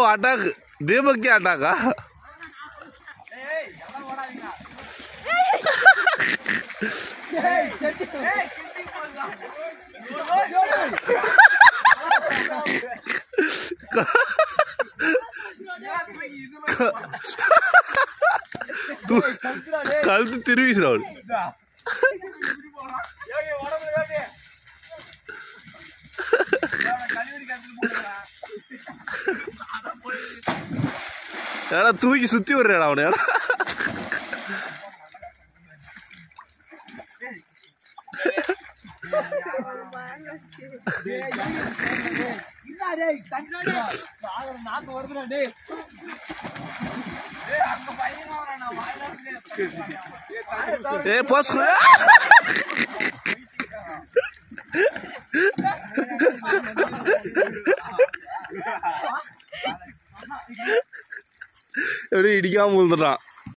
attack தீபக்கே அட்டாக்கா கழுத்து திருவிசிறாள் ஏடா தூக்கி சுத்தி விடுறேடா அவனை ஏடா ஏ போஸ் எப்படி இடிக்காம விழுந்துட்டான்